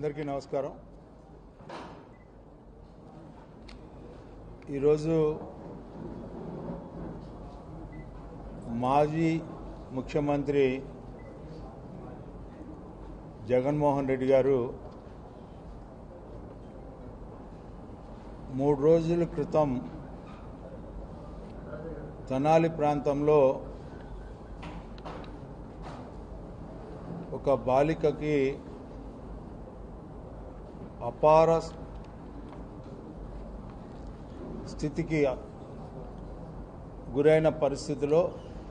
అందరికీ నమస్కారం ఈరోజు మాజీ ముఖ్యమంత్రి జగన్మోహన్ రెడ్డి గారు మూడు రోజుల క్రితం తెనాలి ప్రాంతంలో ఒక బాలికకి అపార స్థితికి గురైన పరిస్థితిలో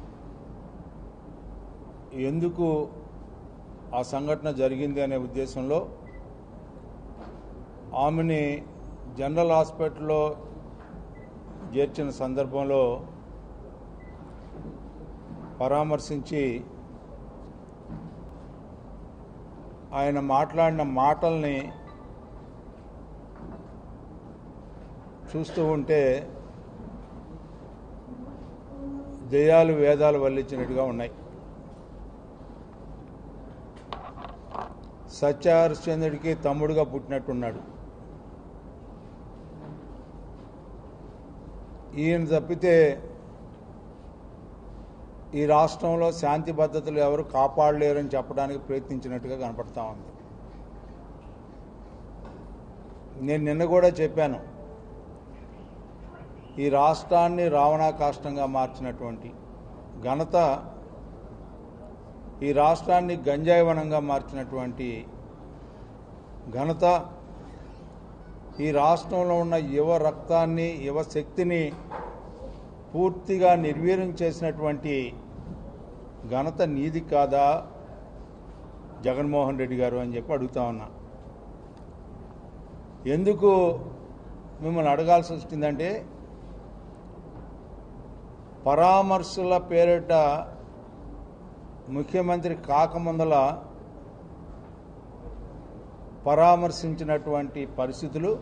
ఎందుకు ఆ సంఘటన జరిగింది అనే ఉద్దేశంలో ఆమెని జనరల్ హాస్పిటల్లో చేర్చిన సందర్భంలో పరామర్శించి ఆయన మాట్లాడిన మాటల్ని చూస్తూ ఉంటే దెయ్యాలు వేదాలు వల్లించినట్టుగా ఉన్నాయి సత్యహరిశ్చంద్రుడికి తమ్ముడుగా పుట్టినట్టున్నాడు ఈయన తప్పితే ఈ రాష్ట్రంలో శాంతి భద్రతలు ఎవరు కాపాడలేరని చెప్పడానికి ప్రయత్నించినట్టుగా కనపడతా ఉంది నేను నిన్న కూడా చెప్పాను ఈ రాష్ట్రాన్ని రావణాకాష్టంగా మార్చినటువంటి ఘనత ఈ రాష్ట్రాన్ని గంజాయివనంగా మార్చినటువంటి ఘనత ఈ రాష్ట్రంలో ఉన్న యువ రక్తాన్ని యువ శక్తిని పూర్తిగా నిర్వీర్యం చేసినటువంటి ఘనత నీది కాదా జగన్మోహన్ రెడ్డి గారు అని చెప్పి అడుగుతా ఉన్నా ఎందుకు మిమ్మల్ని అడగాల్సి వచ్చిందంటే పరామర్శల పేరిట ముఖ్యమంత్రి కాకముందల పరామర్శించినటువంటి పరిస్థితులు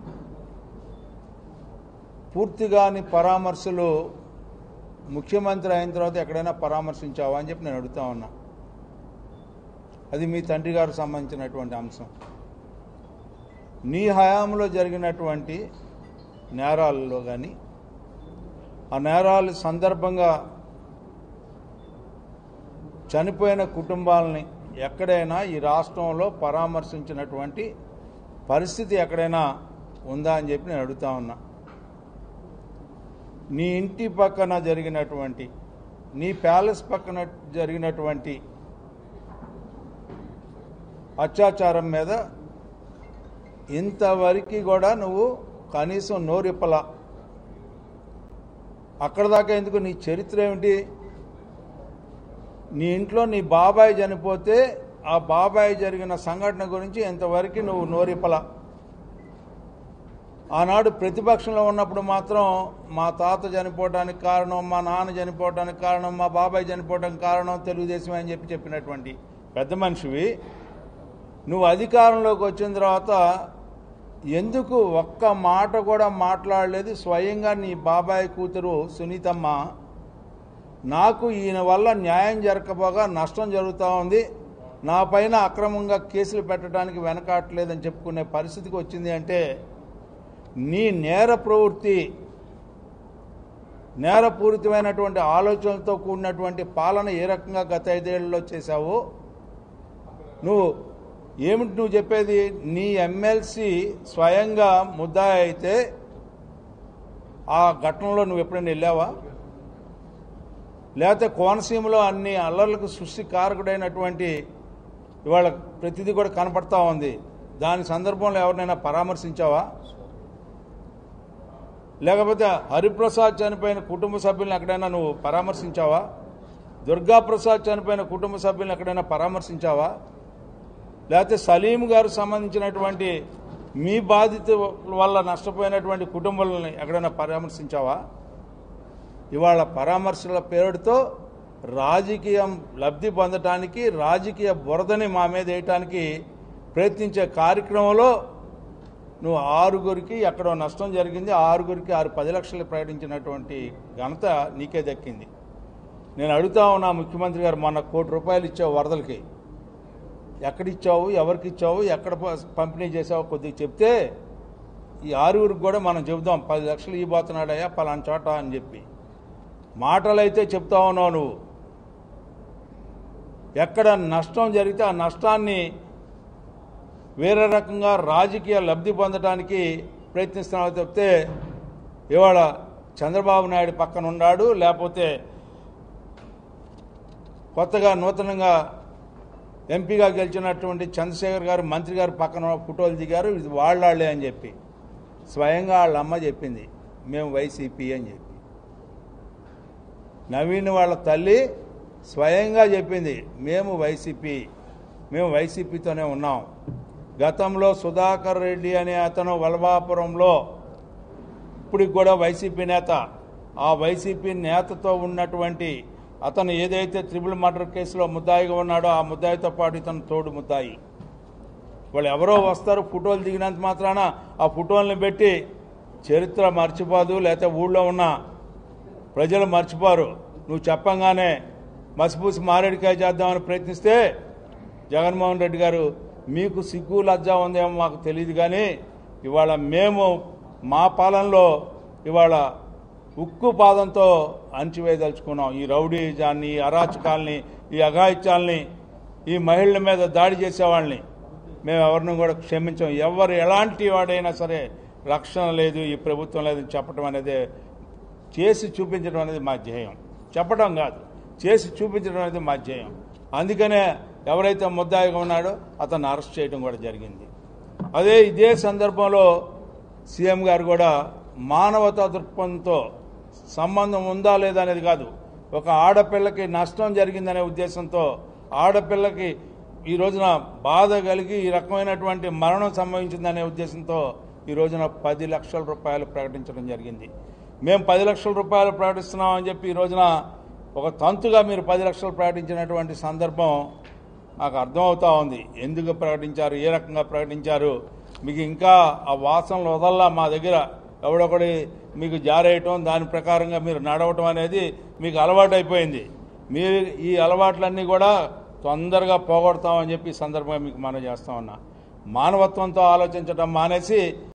పూర్తిగాని పరామర్శలు ముఖ్యమంత్రి అయిన తర్వాత ఎక్కడైనా పరామర్శించావా అని చెప్పి నేను అడుగుతా ఉన్నా అది మీ తండ్రి గారు సంబంధించినటువంటి అంశం నీ హయాంలో జరిగినటువంటి నేరాలలో కానీ ఆ నేరాల సందర్భంగా చనిపోయిన కుటుంబాలని ఎక్కడైనా ఈ రాష్ట్రంలో పరామర్శించినటువంటి పరిస్థితి ఎక్కడైనా ఉందా అని చెప్పి నేను అడుగుతా ఉన్నా నీ ఇంటి పక్కన జరిగినటువంటి నీ ప్యాలెస్ పక్కన జరిగినటువంటి అత్యాచారం మీద ఇంతవరకు కూడా నువ్వు కనీసం నోరిప్పలా అక్కడ దాకా ఎందుకు నీ చరిత్ర ఏమిటి నీ ఇంట్లో నీ బాబాయ్ చనిపోతే ఆ బాబాయ్ జరిగిన సంఘటన గురించి ఇంతవరకు నువ్వు నోరిప్పలా ఆనాడు ప్రతిపక్షంలో ఉన్నప్పుడు మాత్రం మా తాత చనిపోవడానికి కారణం మా నాన్న చనిపోవడానికి కారణం మా బాబాయ్ చనిపోవడానికి కారణం తెలుగుదేశం అని చెప్పి చెప్పినటువంటి పెద్ద మనిషివి నువ్వు అధికారంలోకి వచ్చిన తర్వాత ఎందుకు ఒక్క మాట కూడా మాట్లాడలేదు స్వయంగా నీ బాబాయ్ కూతురు సునీతమ్మ నాకు ఈయన వల్ల న్యాయం జరగకపోగా నష్టం జరుగుతూ ఉంది నా పైన అక్రమంగా కేసులు పెట్టడానికి వెనకాట్లేదని చెప్పుకునే పరిస్థితికి వచ్చింది అంటే నీ నేర ప్రవృత్తి నేరపూరితమైనటువంటి ఆలోచనలతో కూడినటువంటి పాలన ఏ రకంగా గత ఐదేళ్లలో చేశావో నువ్వు ఏమిటి నువ్వు చెప్పేది నీ ఎమ్మెల్సీ స్వయంగా ముద్దాయి అయితే ఆ ఘటనలో నువ్వు ఎప్పుడైనా వెళ్ళావా లేకపోతే కోనసీమలో అన్ని అల్లర్లకు సృష్టి కారకుడైనటువంటి ఇవాళ ప్రతిదీ కూడా కనపడతా ఉంది దాని సందర్భంలో ఎవరినైనా పరామర్శించావా లేకపోతే హరిప్రసాద్ చనిపోయిన కుటుంబ సభ్యులను ఎక్కడైనా నువ్వు పరామర్శించావా దుర్గాప్రసాద్ చనిపోయిన కుటుంబ సభ్యులను ఎక్కడైనా పరామర్శించావా లేకపోతే సలీం గారు సంబంధించినటువంటి మీ బాధిత వల్ల నష్టపోయినటువంటి కుటుంబాలని ఎక్కడైనా పరామర్శించావా ఇవాళ పరామర్శల పేరుతో రాజకీయం లబ్ధి పొందటానికి రాజకీయ బురదని మా మీద వేయటానికి ప్రయత్నించే కార్యక్రమంలో నువ్వు ఆరుగురికి ఎక్కడో నష్టం జరిగింది ఆరుగురికి ఆరు పది లక్షలు ప్రకటించినటువంటి ఘనత నీకే దక్కింది నేను అడుగుతా ఉన్నా ముఖ్యమంత్రి గారు మొన్న కోటి రూపాయలు ఇచ్చే వరదలకి ఎక్కడిచ్చావు ఎవరికి ఇచ్చావు ఎక్కడ ప- పంపిణీ చేసావు కొద్దిగా చెప్తే ఈ ఆరుగురికి కూడా మనం చెబుదాం పది లక్షలు ఇవ్వబోతున్నాడయ్యా పలానా చోట అని చెప్పి మాటలు అయితే చెప్తా ఉన్నావు నువ్వు ఎక్కడ నష్టం జరిగితే ఆ నష్టాన్ని వేరే రకంగా రాజకీయ లబ్ధి పొందడానికి ప్రయత్నిస్తున్నావు చెప్తే ఇవాళ చంద్రబాబు నాయుడు పక్కన ఉన్నాడు లేకపోతే కొత్తగా నూతనంగా ఎంపీగా గెలిచినటువంటి చంద్రశేఖర్ గారు మంత్రి గారు పక్కన ఫోటోలు దిగారు ఇది వాళ్ళాళ్లే అని చెప్పి స్వయంగా వాళ్ళ అమ్మ చెప్పింది మేము వైసీపీ అని చెప్పి నవీన్ వాళ్ళ తల్లి స్వయంగా చెప్పింది మేము వైసీపీ మేము వైసీపీతోనే ఉన్నాం గతంలో సుధాకర్ రెడ్డి అనే అతను వలభాపురంలో ఇప్పటికి కూడా వైసీపీ నేత ఆ వైసీపీ నేతతో ఉన్నటువంటి అతను ఏదైతే త్రిబుల్ మర్డర్ కేసులో ముద్దాయిగా ఉన్నాడో ఆ ముద్దాయితో పాటు ఇతను తోడు ముద్దాయి వాళ్ళు ఎవరో వస్తారు ఫోటోలు దిగినంత మాత్రాన ఆ ఫోటోల్ని పెట్టి చరిత్ర మర్చిపోదు లేకపోతే ఊళ్ళో ఉన్న ప్రజలు మర్చిపోరు నువ్వు చెప్పంగానే మసిపూసి మారేడికాయ చేద్దామని ప్రయత్నిస్తే జగన్మోహన్ రెడ్డి గారు మీకు సిగ్గు లజ్జా ఉందేమో మాకు తెలియదు కానీ ఇవాళ మేము మా పాలనలో ఇవాళ ఉక్కు పాదంతో అణచివేయదలుచుకున్నాం ఈ రౌడీజాన్ని ఈ అరాచకాల్ని ఈ అఘాయిత్యాల్ని ఈ మహిళల మీద దాడి చేసేవాళ్ళని మేము ఎవరిని కూడా క్షమించాం ఎవరు ఎలాంటి వాడైనా సరే రక్షణ లేదు ఈ ప్రభుత్వం లేదని చెప్పడం అనేది చేసి చూపించడం అనేది మా ధ్యేయం చెప్పడం కాదు చేసి చూపించడం అనేది మా ధ్యేయం అందుకనే ఎవరైతే ముద్దాయిగా ఉన్నాడో అతన్ని అరెస్ట్ చేయడం కూడా జరిగింది అదే ఇదే సందర్భంలో సీఎం గారు కూడా మానవతా దృక్పథంతో సంబంధం ఉందా లేదా అనేది కాదు ఒక ఆడపిల్లకి నష్టం జరిగిందనే ఉద్దేశంతో ఆడపిల్లకి ఈ రోజున బాధ కలిగి ఈ రకమైనటువంటి మరణం సంభవించిందనే ఉద్దేశంతో ఈ రోజున పది లక్షల రూపాయలు ప్రకటించడం జరిగింది మేము పది లక్షల రూపాయలు ప్రకటిస్తున్నామని చెప్పి ఈ రోజున ఒక తంతుగా మీరు పది లక్షలు ప్రకటించినటువంటి సందర్భం నాకు అర్థమవుతా ఉంది ఎందుకు ప్రకటించారు ఏ రకంగా ప్రకటించారు మీకు ఇంకా ఆ వాసనలు వదల్లా మా దగ్గర ఎవడొకడి మీకు జారేయటం దాని ప్రకారంగా మీరు నడవటం అనేది మీకు అలవాటు అయిపోయింది మీరు ఈ అలవాట్లన్నీ కూడా తొందరగా పోగొడతామని చెప్పి ఈ సందర్భంగా మీకు మనం చేస్తా ఉన్నా మానవత్వంతో ఆలోచించడం మానేసి